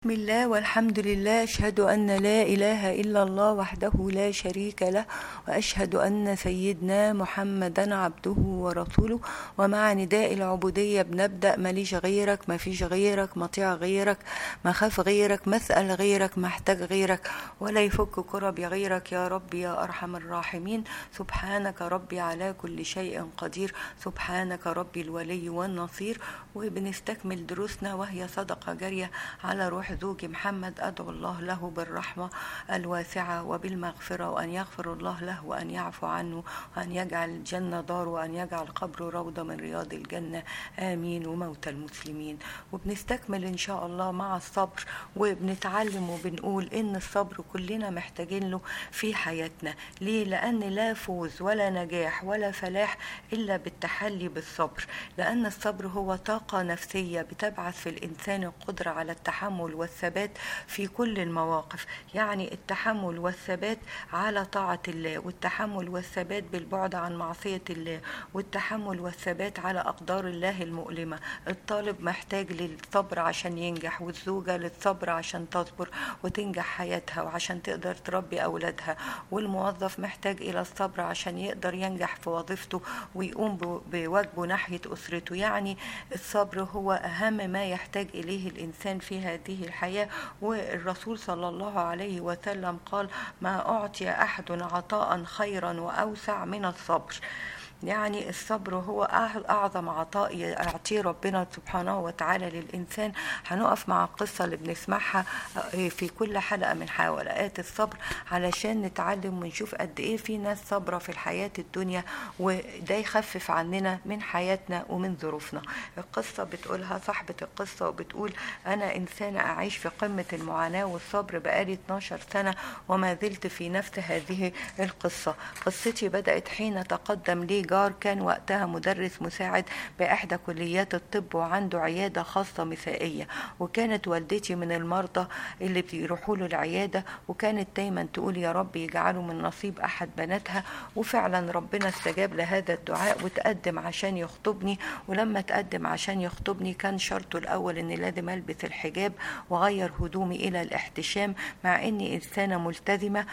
بسم الله والحمد لله أشهد أن لا إله إلا الله وحده لا شريك له وأشهد أن سيدنا محمدا عبده ورسوله ومع نداء العبودية بنبدأ ماليش غيرك ما فيش غيرك مطيع غيرك ما خاف غيرك مسأل غيرك محتاج غيرك ولا يفك كربي غيرك يا رب يا أرحم الراحمين سبحانك ربي على كل شيء قدير سبحانك ربي الولي والنصير وبنستكمل دروسنا وهي صدقة جارية على روح زوجي محمد أدعو الله له بالرحمة الواسعة وبالمغفرة وأن يغفر الله له وأن يعفو عنه وأن يجعل الجنة دار وأن يجعل قبره روضة من رياض الجنة آمين وموتى المسلمين وبنستكمل إن شاء الله مع الصبر وبنتعلم وبنقول إن الصبر كلنا محتاجين له في حياتنا ليه؟ لأن لا فوز ولا نجاح ولا فلاح إلا بالتحلي بالصبر لأن الصبر هو طاقة نفسية بتبعث في الإنسان القدرة على التحمل والثبات في كل المواقف يعني التحمل والثبات على طاعة الله والتحمل والثبات بالبعد عن معصية الله والتحمل والثبات على أقدار الله المؤلمة الطالب محتاج للصبر عشان ينجح والزوجة للصبر عشان تصبر وتنجح حياتها وعشان تقدر تربي أولادها والموظف محتاج إلى الصبر عشان يقدر ينجح في وظيفته ويقوم بواجبه ناحية أسرته يعني الصبر هو أهم ما يحتاج إليه الإنسان في هذه الحياة والرسول صلى الله عليه وسلم قال ما أعطي أحد عطاء خيرا وأوسع من الصبر يعني الصبر هو أعظم عطاء يعطيه ربنا سبحانه وتعالى للإنسان هنقف مع القصة اللي بنسمعها في كل حلقة من حلقات الصبر علشان نتعلم ونشوف قد إيه في ناس صابرة في الحياة الدنيا وده يخفف عننا من حياتنا ومن ظروفنا القصة بتقولها صاحبة القصة وبتقول أنا إنسانة أعيش في قمة المعاناة والصبر بقالي 12 سنة وما زلت في نفس هذه القصة قصتي بدأت حين تقدم لي جار كان وقتها مدرس مساعد بإحدى كليات الطب وعنده عيادة خاصة مسائية وكانت والدتي من المرضى اللي بيروحوا له العيادة وكانت دايما تقول يا رب يجعله من نصيب أحد بناتها وفعلا ربنا استجاب لهذا الدعاء وتقدم عشان يخطبني ولما تقدم عشان يخطبني كان شرطه الأول إني لازم ألبس الحجاب وأغير هدومي إلى الاحتشام مع إني إنسانة ملتزمة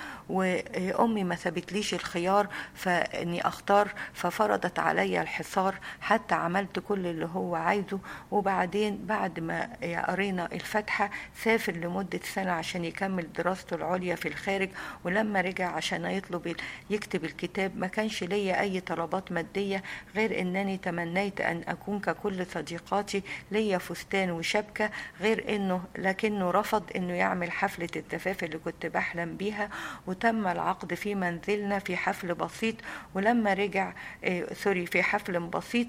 وأمي ما سابتليش الخيار فإني أختار ففرضت علي الحصار حتى عملت كل اللي هو عايزه وبعدين بعد ما قرينا الفاتحة سافر لمدة سنة عشان يكمل دراسته العليا في الخارج ولما رجع عشان يطلب يكتب الكتاب ما كانش ليا أي طلبات مادية غير أنني تمنيت أن أكون ككل صديقاتي ليا فستان وشبكة غير أنه لكنه رفض أنه يعمل حفلة الزفاف اللي كنت بحلم بيها وتم العقد في منزلنا في حفل بسيط ولما رجع آه سوري في حفل بسيط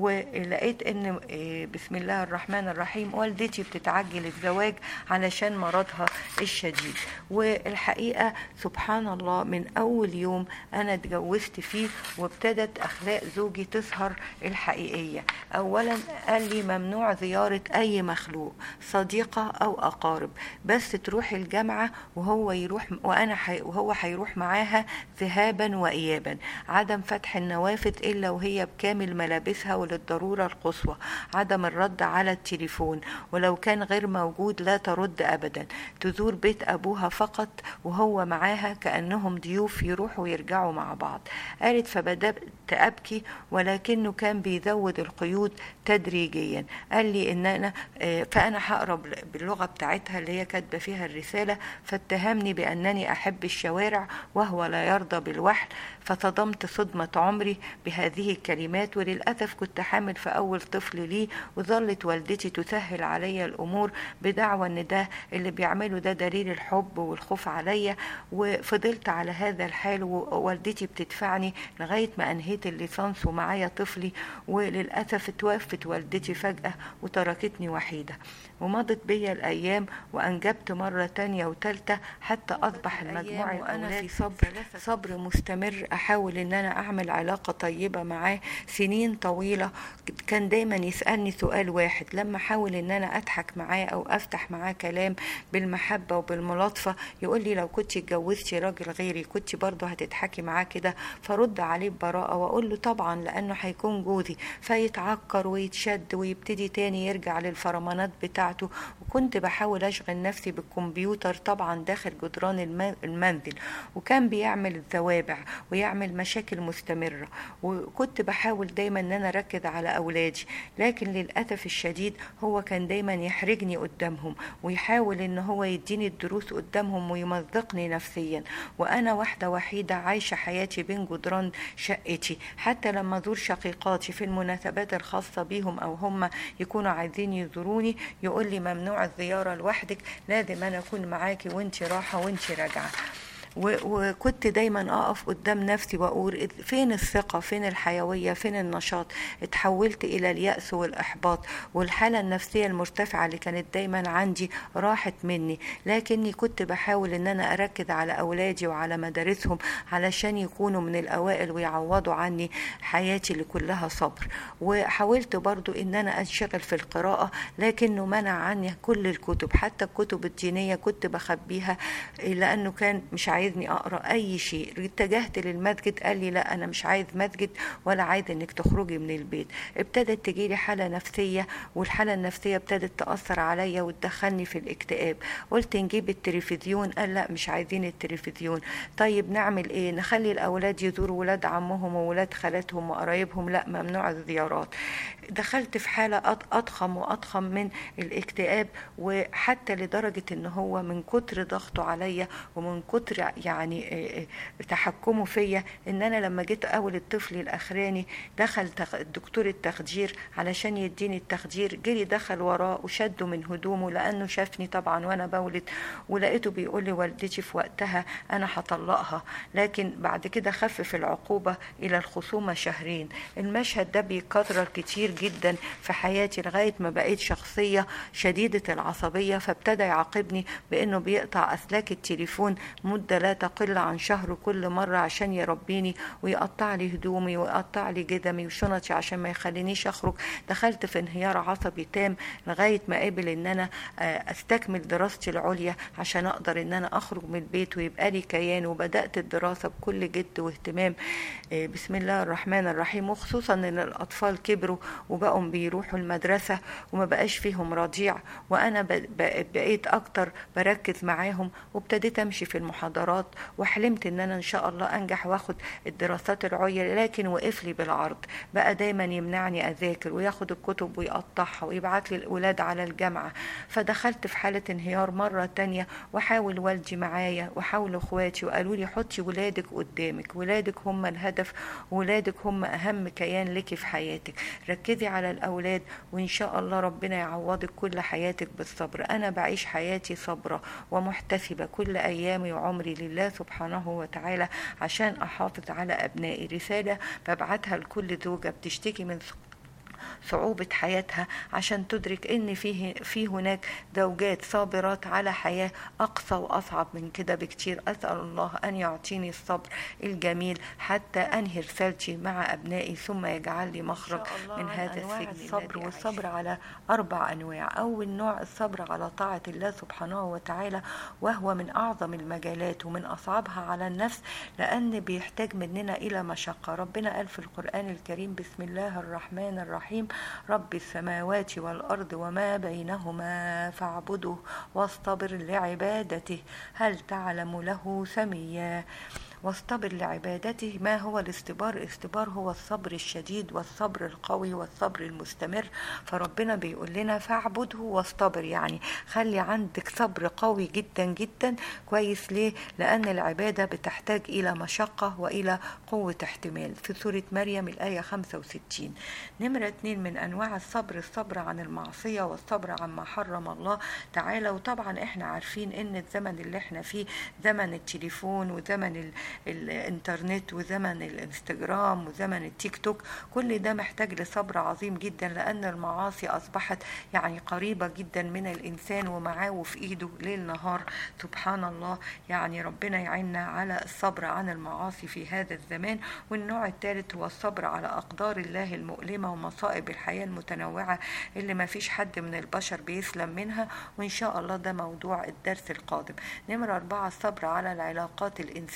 ولقيت ان آه بسم الله الرحمن الرحيم والدتي بتتعجل الزواج علشان مرضها الشديد والحقيقه سبحان الله من اول يوم انا اتجوزت فيه وابتدت اخلاق زوجي تظهر الحقيقيه اولا قال لي ممنوع زياره اي مخلوق صديقه او اقارب بس تروح الجامعه وهو يروح وانا حي وهو هيروح معاها ذهابا وايابا عدم فتح النوافذ إلا وهي بكامل ملابسها وللضرورة القصوى عدم الرد على التليفون ولو كان غير موجود لا ترد أبدا تزور بيت أبوها فقط وهو معاها كأنهم ضيوف يروحوا ويرجعوا مع بعض قالت فبدأت أبكي ولكنه كان بيزود القيود تدريجيا قال لي إن أنا فأنا هقرا باللغة بتاعتها اللي هي كاتبة فيها الرسالة فاتهمني بأنني أحب الشوارع وهو لا يرضى بالوحل فصدمت صدمة عمري بهذه الكلمات وللأسف كنت حامل في أول طفل لي وظلت والدتي تسهل علي الأمور بدعوى أن ده اللي بيعمله ده دليل الحب والخوف عليا وفضلت على هذا الحال ووالدتي بتدفعني لغاية ما أنهيت الليسانس ومعايا طفلي وللأسف توفت والدتي فجأة وتركتني وحيدة ومضت بيا الأيام وأنجبت مرة تانية وتالتة حتى أصبح المجموع وأنا في صبر صبر مستمر أحاول إن أنا أعمل علاقة طيبة معاه سنين طويلة كان دايما يسألني سؤال واحد لما أحاول إن أنا أضحك معاه أو أفتح معاه كلام بالمحبة وبالملاطفة يقول لي لو كنت اتجوزتي راجل غيري كنت برضه هتضحكي معاه كده فرد عليه ببراءة وأقول له طبعا لأنه هيكون جوزي فيتعكر ويتشد ويبتدي تاني يرجع للفرمانات بتاعته بتاعته وكنت بحاول أشغل نفسي بالكمبيوتر طبعا داخل جدران الم- المنزل وكان بيعمل ذوابع ويعمل مشاكل مستمرة وكنت بحاول دايما ان انا اركز على اولادي لكن للاسف الشديد هو كان دايما يحرجني قدامهم ويحاول ان هو يديني الدروس قدامهم ويمزقني نفسيا وانا واحده وحيده عايشه حياتي بين جدران شقتي حتى لما ازور شقيقاتي في المناسبات الخاصه بيهم او هم يكونوا عايزين يزوروني يقول لي ممنوع الزياره لوحدك لازم انا اكون معاكي وانت رايحه وانت راجعه و- وكنت دايما اقف قدام نفسي واقول فين الثقه فين الحيويه فين النشاط اتحولت الى الياس والاحباط والحاله النفسيه المرتفعه اللي كانت دايما عندي راحت مني لكني كنت بحاول ان انا اركز على اولادي وعلى مدارسهم علشان يكونوا من الاوائل ويعوضوا عني حياتي اللي كلها صبر وحاولت برضو ان انا انشغل في القراءه لكنه منع عني كل الكتب حتى الكتب الدينيه كنت بخبيها لانه كان مش عايزني اقرا اي شيء اتجهت للمسجد قال لي لا انا مش عايز مسجد ولا عايز انك تخرجي من البيت ابتدت تجيلي حاله نفسيه والحاله النفسيه ابتدت تاثر عليا وتدخلني في الاكتئاب قلت نجيب التلفزيون قال لا مش عايزين التلفزيون طيب نعمل ايه نخلي الاولاد يزوروا ولاد عمهم وولاد خالاتهم وقرايبهم لا ممنوع الزيارات دخلت في حاله أض- اضخم واضخم من الاكتئاب وحتى لدرجه ان هو من كتر ضغطه عليا ومن كتر يعني آه، آه، تحكمه فيا ان انا لما جيت اول الطفل الاخراني دخل تخ- دكتور التخدير علشان يديني التخدير جري دخل وراه وشده من هدومه لانه شافني طبعا وانا بولد ولقيته بيقول لي والدتي في وقتها انا هطلقها لكن بعد كده خفف العقوبه الى الخصومه شهرين المشهد ده بيكرر كتير جدا في حياتي لغايه ما بقيت شخصيه شديده العصبيه فابتدى يعاقبني بانه بيقطع اسلاك التليفون مده لا تقل عن شهر كل مره عشان يربيني ويقطع لي هدومي ويقطع لي جدمي وشنطي عشان ما يخلينيش اخرج دخلت في انهيار عصبي تام لغايه ما قابل ان انا آه، استكمل دراستي العليا عشان اقدر ان انا اخرج من البيت ويبقى لي كيان وبدات الدراسه بكل جد واهتمام آه، بسم الله الرحمن الرحيم وخصوصا ان الاطفال كبروا وبقوا بيروحوا المدرسه وما بقاش فيهم رضيع وانا ب- ب- بقيت اكتر بركز معاهم وابتديت امشي في المحاضرات وحلمت ان انا ان شاء الله انجح واخد الدراسات العليا لكن وقف لي بالعرض بقى دايما يمنعني اذاكر وياخد الكتب ويقطعها ويبعت لي الاولاد على الجامعه فدخلت في حاله انهيار مره تانية وحاول والدي معايا وحاولوا اخواتي وقالوا لي حطي ولادك قدامك ولادك هم الهدف ولادك هم اهم كيان لك في حياتك ركزي على الاولاد وان شاء الله ربنا يعوضك كل حياتك بالصبر انا بعيش حياتي صبره ومحتسبه كل ايامي وعمري لله سبحانه وتعالى عشان احافظ على ابنائي رساله ببعتها لكل زوجه بتشتكي من صعوبة حياتها عشان تدرك ان فيه في هناك زوجات صابرات على حياة اقصى واصعب من كده بكتير اسأل الله ان يعطيني الصبر الجميل حتى انهي رسالتي مع ابنائي ثم يجعل لي مخرج من هذا السجن الصبر والصبر على اربع انواع اول نوع الصبر على طاعة الله سبحانه وتعالى وهو من اعظم المجالات ومن اصعبها على النفس لان بيحتاج مننا الى مشقة ربنا قال في القرآن الكريم بسم الله الرحمن الرحيم رب السماوات والأرض وما بينهما فاعبده واصطبر لعبادته هل تعلم له سميا واصطبر لعبادته ما هو الاستبار الاستبار هو الصبر الشديد والصبر القوي والصبر المستمر فربنا بيقول لنا فاعبده واصطبر يعني خلي عندك صبر قوي جدا جدا كويس ليه لأن العبادة بتحتاج إلى مشقة وإلى قوة احتمال في سورة مريم الآية 65 نمرة اتنين من أنواع الصبر الصبر عن المعصية والصبر عما حرم الله تعالى وطبعا احنا عارفين ان الزمن اللي احنا فيه زمن التليفون وزمن ال الانترنت وزمن الانستجرام وزمن التيك توك كل ده محتاج لصبر عظيم جدا لان المعاصي اصبحت يعني قريبة جدا من الانسان ومعاه وفي ايده ليل نهار سبحان الله يعني ربنا يعيننا على الصبر عن المعاصي في هذا الزمان والنوع الثالث هو الصبر على اقدار الله المؤلمة ومصائب الحياة المتنوعة اللي ما فيش حد من البشر بيسلم منها وان شاء الله ده موضوع الدرس القادم نمرة أربعة الصبر على العلاقات الإنسانية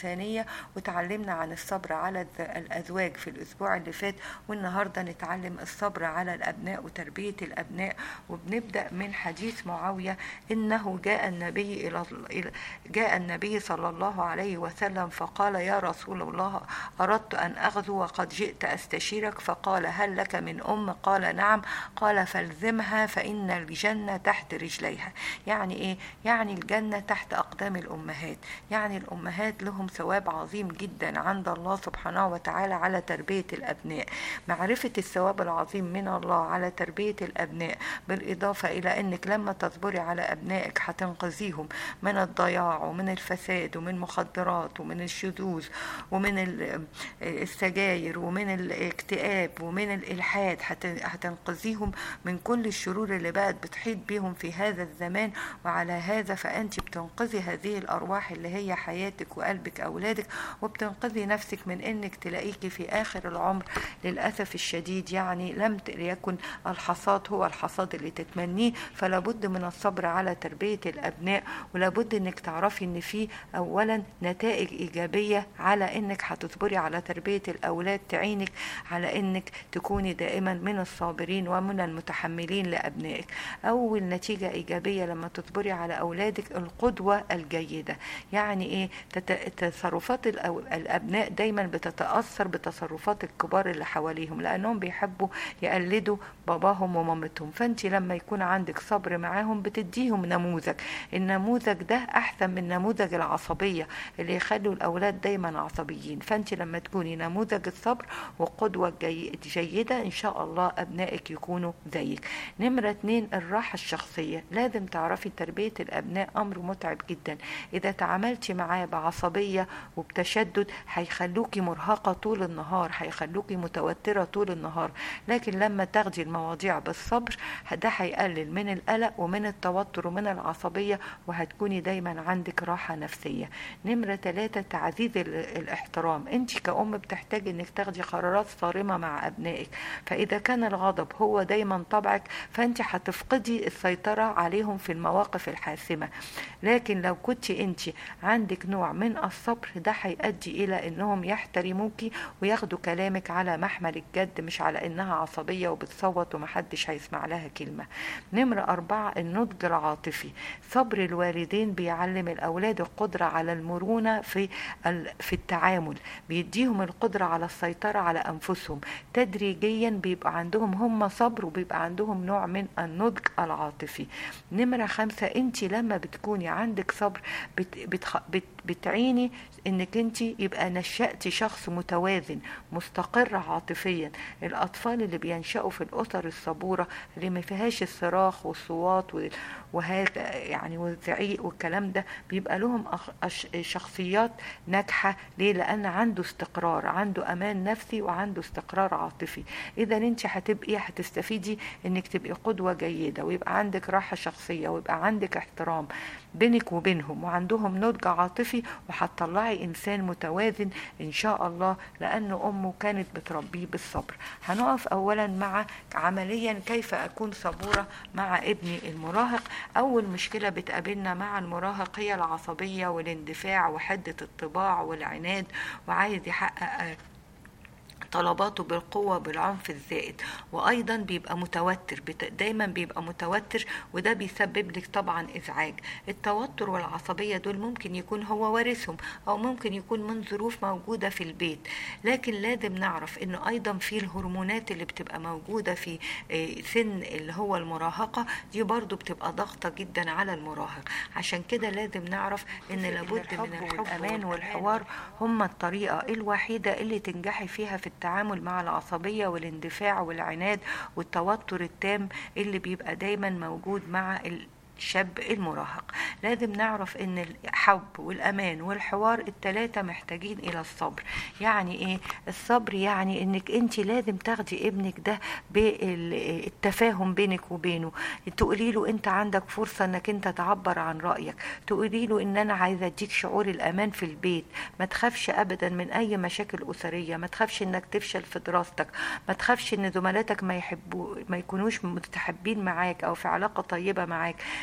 وتعلمنا عن الصبر على الأزواج في الأسبوع اللي فات والنهاردة نتعلم الصبر على الأبناء وتربية الأبناء وبنبدأ من حديث معاوية إنه جاء النبي إلى جاء النبي صلى الله عليه وسلم فقال يا رسول الله أردت أن أغزو وقد جئت أستشيرك فقال هل لك من أم قال نعم قال فالزمها فإن الجنة تحت رجليها يعني إيه يعني الجنة تحت أقدام الأمهات يعني الأمهات لهم ثواب عظيم جدا عند الله سبحانه وتعالى على تربية الأبناء معرفة الثواب العظيم من الله على تربية الأبناء بالإضافة إلى أنك لما تصبري على أبنائك هتنقذيهم من الضياع ومن الفساد ومن المخدرات ومن الشذوذ ومن السجاير ومن الاكتئاب ومن الإلحاد هتنقذيهم من كل الشرور اللي بقت بتحيط بيهم في هذا الزمان وعلى هذا فأنت بتنقذي هذه الأرواح اللي هي حياتك وقلبك أولادك وبتنقذي نفسك من أنك تلاقيكي في آخر العمر للأسف الشديد يعني لم يكن الحصاد هو الحصاد اللي تتمنيه فلا بد من الصبر على تربية الأبناء ولا بد أنك تعرفي أن في أولا نتائج إيجابية على أنك هتصبري على تربية الأولاد تعينك على أنك تكوني دائما من الصابرين ومن المتحملين لأبنائك أول نتيجة إيجابية لما تصبري على أولادك القدوة الجيدة يعني إيه تصرفات الأبناء دايما بتتأثر بتصرفات الكبار اللي حواليهم لأنهم بيحبوا يقلدوا باباهم ومامتهم فأنت لما يكون عندك صبر معاهم بتديهم نموذج النموذج ده أحسن من نموذج العصبية اللي يخلوا الأولاد دايما عصبيين فأنت لما تكوني نموذج الصبر وقدوة جيدة إن شاء الله أبنائك يكونوا زيك نمرة اتنين الراحة الشخصية لازم تعرفي تربية الأبناء أمر متعب جدا إذا تعاملتي معاه بعصبية وبتشدد هيخلوكي مرهقة طول النهار هيخلوكي متوترة طول النهار لكن لما تاخدي المواضيع بالصبر ده هيقلل من القلق ومن التوتر ومن العصبية وهتكوني دايما عندك راحة نفسية نمرة ثلاثة تعزيز الاحترام انت كأم بتحتاجي انك تاخدي قرارات صارمة مع أبنائك فإذا كان الغضب هو دايما طبعك فأنت هتفقدي السيطرة عليهم في المواقف الحاسمة لكن لو كنت انت عندك نوع من الصبر ده هيؤدي إلى أنهم يحترموكي وياخدوا كلامك على محمل الجد مش على أنها عصبية وبتصوت ومحدش هيسمع لها كلمة نمرة أربعة النضج العاطفي صبر الوالدين بيعلم الأولاد القدرة على المرونة في في التعامل بيديهم القدرة على السيطرة على أنفسهم تدريجيا بيبقى عندهم هم صبر وبيبقى عندهم نوع من النضج العاطفي نمرة خمسة انت لما بتكوني عندك صبر بت بتخ بت بتعيني انك انت يبقى نشأتي شخص متوازن مستقر عاطفيا الاطفال اللي بينشأوا في الاسر الصبورة اللي ما فيهاش الصراخ والصوات وهذا يعني والزعيق والكلام ده بيبقى لهم شخصيات ناجحة ليه لان عنده استقرار عنده امان نفسي وعنده استقرار عاطفي اذا انت هتبقي هتستفيدي انك تبقي قدوة جيدة ويبقى عندك راحة شخصية ويبقى عندك احترام بينك وبينهم وعندهم نضج عاطفي وهتطلعي انسان متوازن ان شاء الله لان امه كانت بتربيه بالصبر هنقف اولا مع عمليا كيف اكون صبوره مع ابني المراهق اول مشكله بتقابلنا مع المراهق هي العصبيه والاندفاع وحده الطباع والعناد وعايز يحقق طلباته بالقوة بالعنف الزائد وأيضا بيبقى متوتر دايما بيبقى متوتر وده بيسبب لك طبعا إزعاج التوتر والعصبية دول ممكن يكون هو وارثهم أو ممكن يكون من ظروف موجودة في البيت لكن لازم نعرف إنه أيضا في الهرمونات اللي بتبقى موجودة في سن اللي هو المراهقة دي برضو بتبقى ضغطة جدا على المراهق عشان كده لازم نعرف إن لابد من الحب والأمان والحوار هم الطريقة الوحيدة اللي تنجحي فيها في التعامل مع العصبية والاندفاع والعناد والتوتر التام اللي بيبقى دايما موجود مع الشاب المراهق لازم نعرف ان الحب والامان والحوار التلاتة محتاجين الى الصبر يعني ايه الصبر يعني انك انت لازم تاخدي ابنك ده بالتفاهم بينك وبينه تقولي له انت عندك فرصة انك انت تعبر عن رأيك تقولي له ان انا عايزة اديك شعور الامان في البيت ما تخافش ابدا من اي مشاكل اسرية ما تخافش انك تفشل في دراستك ما تخافش ان زملاتك ما يحبوا ما يكونوش متحبين معاك او في علاقة طيبة معاك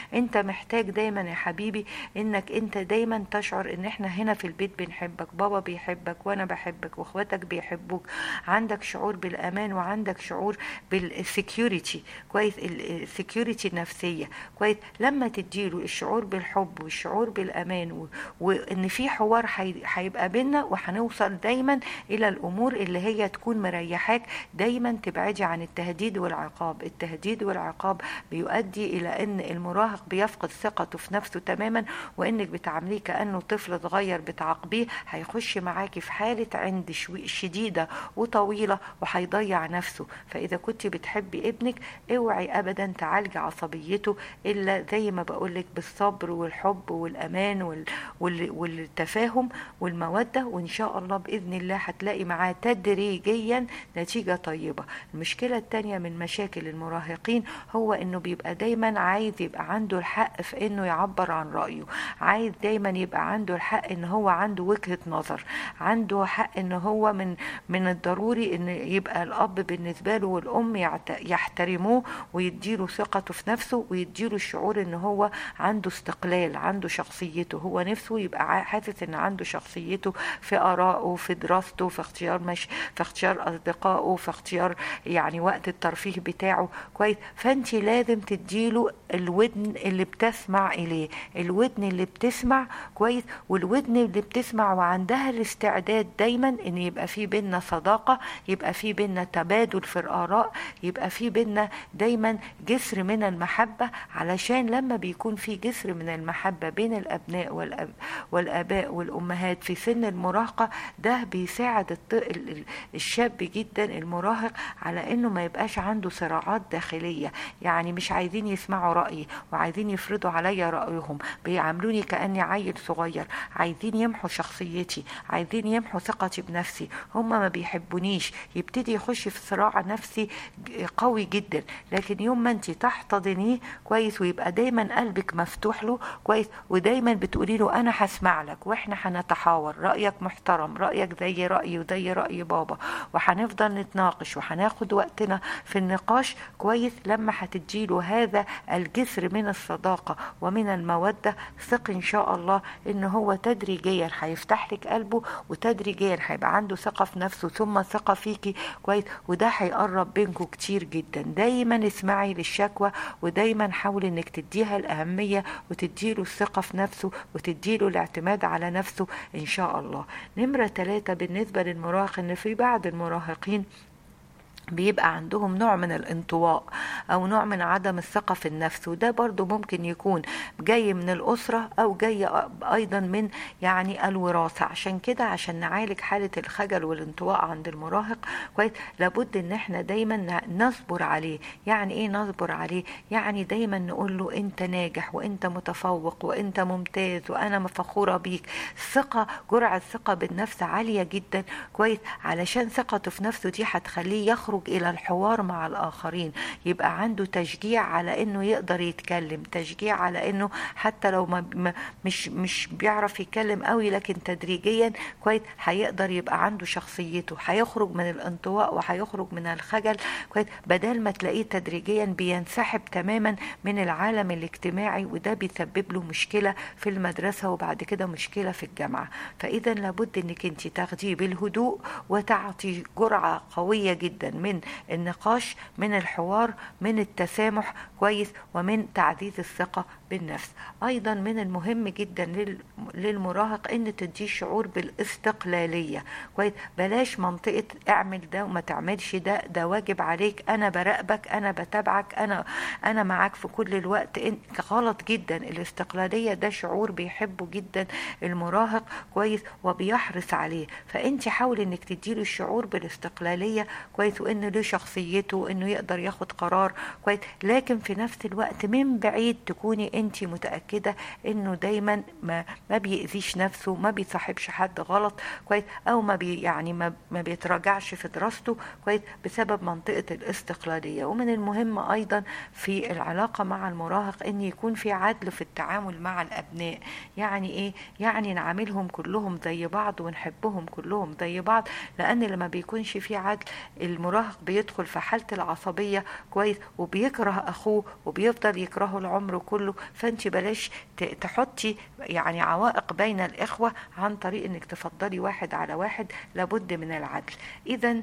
انت محتاج دايما يا حبيبي انك انت دايما تشعر ان احنا هنا في البيت بنحبك بابا بيحبك وانا بحبك واخواتك بيحبوك عندك شعور بالامان وعندك شعور بالسكيورتي كويس السكيورتي النفسيه كويس لما تديله الشعور بالحب والشعور بالامان و... وان في حوار هيبقى بينا وهنوصل دايما الى الامور اللي هي تكون مريحاك دايما تبعدي عن التهديد والعقاب التهديد والعقاب بيؤدي الى ان المراهق بيفقد ثقته في نفسه تماما وانك بتعامليه كانه طفل صغير بتعاقبيه هيخش معاكي في حاله عند شديده وطويله وهيضيع نفسه فاذا كنت بتحبي ابنك اوعي ابدا تعالجي عصبيته الا زي ما بقولك بالصبر والحب والامان وال... وال... والتفاهم والموده وان شاء الله باذن الله هتلاقي معاه تدريجيا نتيجه طيبه المشكله الثانيه من مشاكل المراهقين هو انه بيبقى دايما عايز يبقى عنده الحق في انه يعبر عن رايه عايز دايما يبقى عنده الحق ان هو عنده وجهه نظر عنده حق ان هو من من الضروري ان يبقى الاب بالنسبه له والام يحترموه ويديله ثقته في نفسه ويديله الشعور ان هو عنده استقلال عنده شخصيته هو نفسه يبقى حاسس ان عنده شخصيته في ارائه في دراسته في اختيار مش في اختيار اصدقائه في اختيار يعني وقت الترفيه بتاعه كويس فانت لازم تديله الودن اللي بتسمع اليه الودن اللي بتسمع كويس والودن اللي بتسمع وعندها الاستعداد دايما ان يبقى في بينا صداقه يبقى في بينا تبادل في الاراء يبقى في بينا دايما جسر من المحبه علشان لما بيكون في جسر من المحبه بين الابناء والأب والاباء والامهات في سن المراهقه ده بيساعد الشاب جدا المراهق على انه ما يبقاش عنده صراعات داخليه يعني مش عايزين يسمعوا رايي وعايزين يفرضوا عليا رايهم بيعاملوني كاني عيل صغير عايزين يمحوا شخصيتي عايزين يمحوا ثقتي بنفسي هم ما بيحبونيش يبتدي يخش في صراع نفسي قوي جدا لكن يوم ما انت تحتضنيه كويس ويبقى دايما قلبك مفتوح له كويس ودايما بتقولي له انا هسمع لك واحنا هنتحاور رايك محترم رايك زي رايي وزي راي بابا وهنفضل نتناقش وهناخد وقتنا في النقاش كويس لما هتديله هذا الجسر من الصداقه ومن الموده ثق ان شاء الله ان هو تدريجيا هيفتح لك قلبه وتدريجيا هيبقى عنده ثقه في نفسه ثم ثقه فيكي كويس وده هيقرب بينكم كتير جدا دايما اسمعي للشكوى ودايما حاولي انك تديها الاهميه وتديله الثقه في نفسه وتديله الاعتماد على نفسه ان شاء الله نمره ثلاثة بالنسبه للمراهق ان في بعض المراهقين بيبقى عندهم نوع من الانطواء او نوع من عدم الثقه في النفس وده برضو ممكن يكون جاي من الاسره او جاي ايضا من يعني الوراثه عشان كده عشان نعالج حاله الخجل والانطواء عند المراهق كويس لابد ان احنا دايما نصبر عليه يعني ايه نصبر عليه يعني دايما نقول له انت ناجح وانت متفوق وانت ممتاز وانا فخوره بيك ثقه جرعه ثقه بالنفس عاليه جدا كويس علشان ثقته في نفسه دي هتخليه يخرج يخرج الى الحوار مع الاخرين يبقى عنده تشجيع على انه يقدر يتكلم تشجيع على انه حتى لو ما مش مش بيعرف يتكلم قوي لكن تدريجيا كويس هيقدر يبقى عنده شخصيته هيخرج من الانطواء وهيخرج من الخجل كويس بدل ما تلاقيه تدريجيا بينسحب تماما من العالم الاجتماعي وده بيسبب له مشكله في المدرسه وبعد كده مشكله في الجامعه فاذا لابد انك انت تاخديه بالهدوء وتعطي جرعه قويه جدا من النقاش من الحوار من التسامح كويس ومن تعزيز الثقة بالنفس أيضا من المهم جدا للمراهق أن تديه شعور بالاستقلالية كويس بلاش منطقة اعمل ده وما تعملش ده ده واجب عليك أنا براقبك أنا بتابعك أنا أنا معاك في كل الوقت غلط جدا الاستقلالية ده شعور بيحبه جدا المراهق كويس وبيحرص عليه فأنت حاولي أنك تديله الشعور بالاستقلالية كويس وأنه له شخصيته أنه يقدر ياخد قرار كويس لكن في نفس الوقت من بعيد تكوني انت متاكده انه دايما ما ما بيأذيش نفسه ما بيصاحبش حد غلط كويس او ما بي يعني ما, ما بيتراجعش في دراسته كويس بسبب منطقه الاستقلاليه ومن المهم ايضا في العلاقه مع المراهق ان يكون في عدل في التعامل مع الابناء يعني ايه يعني نعاملهم كلهم زي بعض ونحبهم كلهم زي بعض لان لما بيكونش في عدل المراهق المراهق بيدخل في حالة العصبية كويس وبيكره اخوه وبيفضل يكرهه العمر كله فانت بلاش تحطي يعني عوائق بين الاخوة عن طريق انك تفضلي واحد على واحد لابد من العدل اذا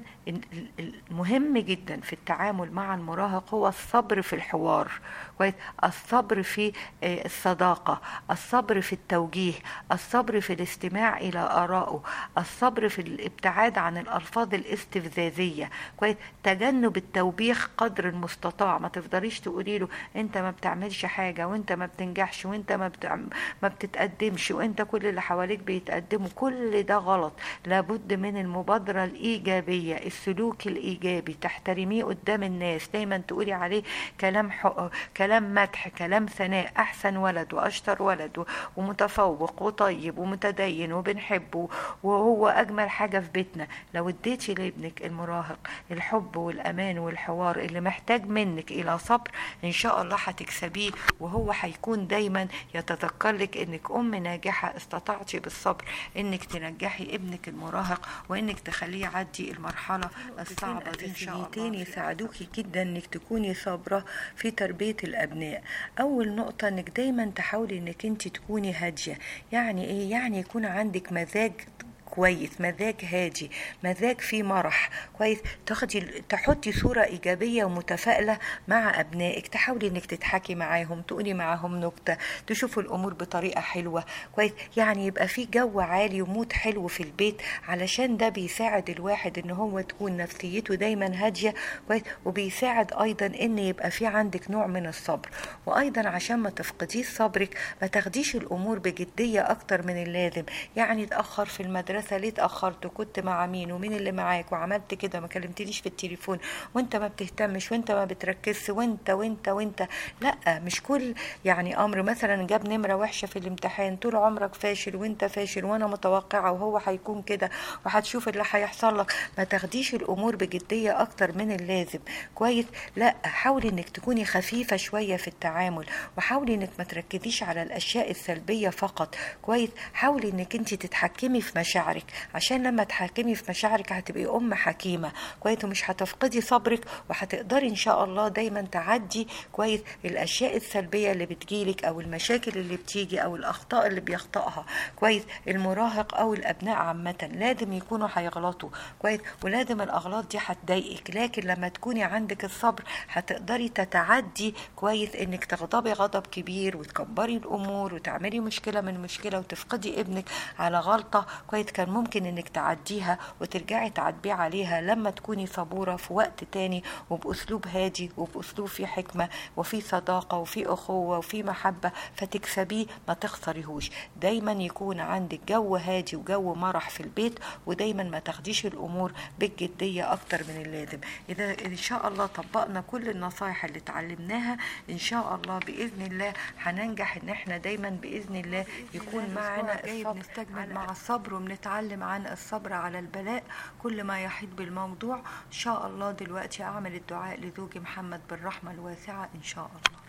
المهم جدا في التعامل مع المراهق هو الصبر في الحوار كويس الصبر في الصداقة الصبر في التوجيه الصبر في الاستماع الى ارائه الصبر في الابتعاد عن الالفاظ الاستفزازية كويس تجنب التوبيخ قدر المستطاع ما تفضليش تقولي له انت ما بتعملش حاجة وانت ما بتنجحش وانت ما, بتع... ما بتتقدمش وانت كل اللي حواليك بيتقدموا كل ده غلط لابد من المبادرة الايجابية السلوك الايجابي تحترميه قدام الناس دايما تقولي عليه كلام حق... كلام مدح كلام ثناء احسن ولد واشطر ولد ومتفوق وطيب ومتدين وبنحبه وهو اجمل حاجة في بيتنا لو اديتي لابنك المراهق الحب والامان والحوار اللي محتاج منك الى صبر ان شاء الله هتكسبيه وهو هيكون دايما يتذكر لك انك ام ناجحة استطعتي بالصبر انك تنجحي ابنك المراهق وانك تخليه يعدي المرحلة الصعبة دي ان شاء الله يساعدوكي جدا انك تكوني صابرة في تربية الابناء اول نقطة انك دايما تحاولي انك انت تكوني هادية يعني ايه يعني يكون عندك مزاج كويس مزاج هادي مزاج فيه مرح كويس تاخدي تحطي صورة إيجابية ومتفائلة مع أبنائك تحاولي إنك تضحكي معاهم تقولي معاهم نكتة تشوفوا الأمور بطريقة حلوة كويس يعني يبقى في جو عالي ومود حلو في البيت علشان ده بيساعد الواحد إن هو تكون نفسيته دايما هادية كويس وبيساعد أيضا إن يبقى في عندك نوع من الصبر وأيضا عشان ما تفقديش صبرك ما تاخديش الأمور بجدية أكتر من اللازم يعني تأخر في المدرسة المدرسة ليه اتأخرت وكنت مع مين ومين اللي معاك وعملت كده ما كلمتنيش في التليفون وانت ما بتهتمش وانت ما بتركزش وانت وانت وانت لا مش كل يعني امر مثلا جاب نمرة وحشة في الامتحان طول عمرك فاشل وانت فاشل وانا متوقعة وهو هيكون كده وهتشوف اللي هيحصل لك ما تاخديش الامور بجدية اكتر من اللازم كويس لا حاولي انك تكوني خفيفة شوية في التعامل وحاولي انك ما تركزيش على الاشياء السلبية فقط كويس حاولي انك انت تتحكمي في مشاعرك عشان لما تحكمي في مشاعرك هتبقي ام حكيمه كويس ومش هتفقدي صبرك وهتقدري ان شاء الله دايما تعدي كويس الاشياء السلبيه اللي بتجيلك او المشاكل اللي بتيجي او الاخطاء اللي بيخطئها كويس المراهق او الابناء عامه لازم يكونوا هيغلطوا كويس ولازم الاغلاط دي هتضايقك لكن لما تكوني عندك الصبر هتقدري تتعدي كويس انك تغضبي غضب كبير وتكبري الامور وتعملي مشكله من مشكله وتفقدي ابنك على غلطه كويس كان ممكن انك تعديها وترجعي تعاتبيه عليها لما تكوني صبورة في وقت تاني وبأسلوب هادي وبأسلوب فيه حكمة وفي صداقة وفي أخوة وفي محبة فتكسبيه ما تخسريهوش دايما يكون عندك جو هادي وجو مرح في البيت ودايما ما تاخديش الأمور بالجدية أكتر من اللازم إذا إن شاء الله طبقنا كل النصايح اللي اتعلمناها إن شاء الله بإذن الله هننجح إن احنا دايما بإذن الله يكون معنا الصبر نستجمل مع الصبر وبنتعلم عن الصبر على البلاء كل ما يحيط بالموضوع إن شاء الله دلوقتي أعمل الدعاء لزوجي محمد بالرحمة الواسعة إن شاء الله